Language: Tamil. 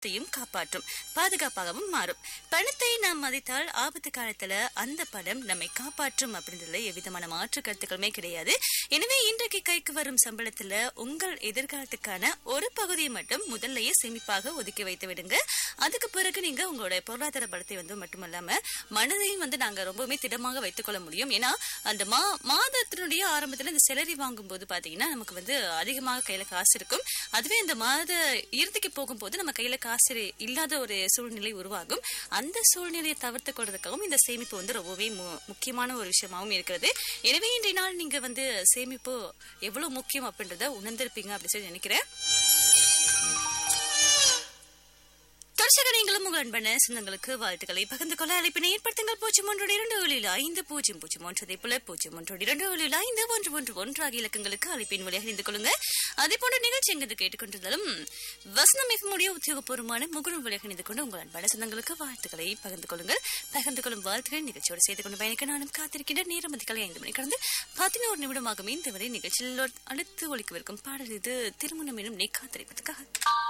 த்தையும் காப்பாற்றும் பாதுகாப்பாகவும் மாறும் பணத்தை நாம் மதித்தால் ஆபத்து காலத்துல அந்த பணம் நம்மை காப்பாற்றும் அப்படின்றதுல எவ்விதமான மாற்று கருத்துக்களுமே கிடையாது எனவே இன்றைக்கு கைக்கு வரும் சம்பளத்துல உங்கள் எதிர்காலத்துக்கான ஒரு பகுதியை மட்டும் முதல்லயே சேமிப்பாக ஒதுக்கி வைத்து விடுங்க அதுக்கு பிறகு நீங்க உங்களோட பொருளாதார பலத்தை வந்து மட்டுமல்லாம மனதையும் வந்து நாங்க ரொம்பவுமே திடமாக வைத்துக் கொள்ள முடியும் ஏன்னா அந்த மா மாதத்தினுடைய ஆரம்பத்துல இந்த செலரி வாங்கும் போது பாத்தீங்கன்னா நமக்கு வந்து அதிகமாக கையில காசு இருக்கும் அதுவே இந்த மாத இறுதிக்கு போகும்போது நம்ம கையில காசு இல்லாத ஒரு சூழ்நிலை உருவாகும் அந்த சூழ்நிலையை தவிர்த்து கொள்றதுக்காகவும் இந்த சேமிப்பு வந்து ரொம்பவே மு- முக்கியமான ஒரு விஷயமாவும் இருக்கிறது எனவே இன்றைய நாள் நீங்க வந்து சேமிப்பு எவ்வளவு முக்கியம் அப்படின்றத உணர்ந்திருப்பீங்க அப்படின்னு சொல்லி நினைக்கிறேன் தொடர்ச்சியாக நீங்களும் உங்கள் அன்பான சொந்தங்களுக்கு வாழ்த்துக்களை பகிர்ந்து கொள்ள அழைப்பினை ஏற்படுத்துங்கள் பூஜ்ஜியம் ஒன்றோடு இரண்டு ஏழில் ஐந்து பூஜ்ஜியம் பூஜ்ஜியம் ஒன்று அதே போல பூஜ்ஜியம் ஒன்றோடு இரண்டு ஏழில் ஐந்து ஒன்று ஒன்று ஒன்று ஆகிய இலக்கங்களுக்கு அழைப்பின் வழியாக இணைந்து கொள்ளுங்க அதே போன்ற நிகழ்ச்சி எங்கு கேட்டுக்கொண்டிருந்தாலும் வசனம் மிகமுடைய உத்தியோகபூர்வமான முகநூல் வழியாக இணைந்து கொண்டு உங்கள் அன்பான சொந்தங்களுக்கு வாழ்த்துக்களை பகிர்ந்து கொள்ளுங்கள் பகிர்ந்து கொள்ளும் வாழ்த்துக்கள் நிகழ்ச்சியோடு செய்து கொண்டு பயணிக்க நானும் காத்திருக்கின்ற நேரம் அதிகாலை ஐந்து மணி கடந்து பதினோரு நிமிடமாகும் இந்த வரை நிகழ்ச்சியில் அடுத்து ஒழிக்கவிருக்கும் பாடல் இது திருமணம் எனும் நீ காத்திருப்பதற்காக